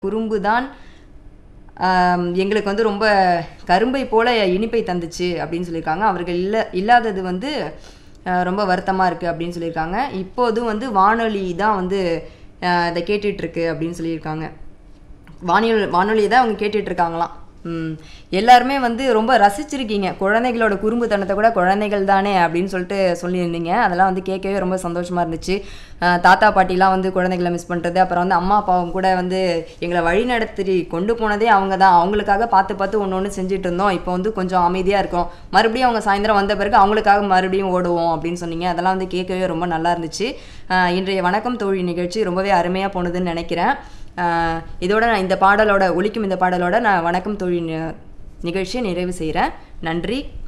குறும்பு தான் ஆம், எங்களுக்கு வந்து ரொம்ப கரும்பை போல இனிப்பை தந்துச்சு அப்படின்னு சொல்லியிருக்காங்க அவர்கள் இல்லை இல்லாதது வந்து அஹ், ரொம்ப வருத்தமாக இருக்குது அப்படின்னு சொல்லியிருக்காங்க இப்போதும் வந்து வானொலி தான் வந்து அஹ், இதை கேட்டுட்டு இருக்கு அப்படின்னு சொல்லியிருக்காங்க வானொலி வானொலியை தான் அவங்க கேட்டுட்டு இருக்காங்களாம் ம் எல்லாருமே வந்து ரொம்ப ரசிச்சிருக்கீங்க குழந்தைகளோட குறும்புத்தனத்தை கூட குழந்தைகள் தானே அப்படின்னு சொல்லிட்டு சொல்லியிருந்தீங்க அதெல்லாம் வந்து கேட்கவே ரொம்ப சந்தோஷமாக இருந்துச்சு அஹ் தாத்தா பாட்டிலாம் வந்து குழந்தைகளை மிஸ் பண்ணுறது அப்புறம் வந்து அம்மா அப்பாவும் கூட வந்து எங்களை வழி நடத்தி கொண்டு போனதே அவங்க தான் அவங்களுக்காக பார்த்து பார்த்து ஒன்று ஒன்று செஞ்சுட்டு இருந்தோம் இப்போ வந்து கொஞ்சம் அமைதியாக இருக்கோம் மறுபடியும் அவங்க சாயந்தரம் வந்த பிறகு அவங்களுக்காக மறுபடியும் ஓடுவோம் அப்படின்னு சொன்னீங்க அதெல்லாம் வந்து கேட்கவே ரொம்ப நல்லா இருந்துச்சு அஹ் இன்றைய வணக்கம் தோழி நிகழ்ச்சி ரொம்பவே அருமையாக போனதுன்னு நினைக்கிறேன் ஆஹ் இதோட நான் இந்த பாடலோட ஒலிக்கும் இந்த பாடலோட நான் வணக்கம் தொழில் நிகழ்ச்சியை நிறைவு செய்கிறேன் நன்றி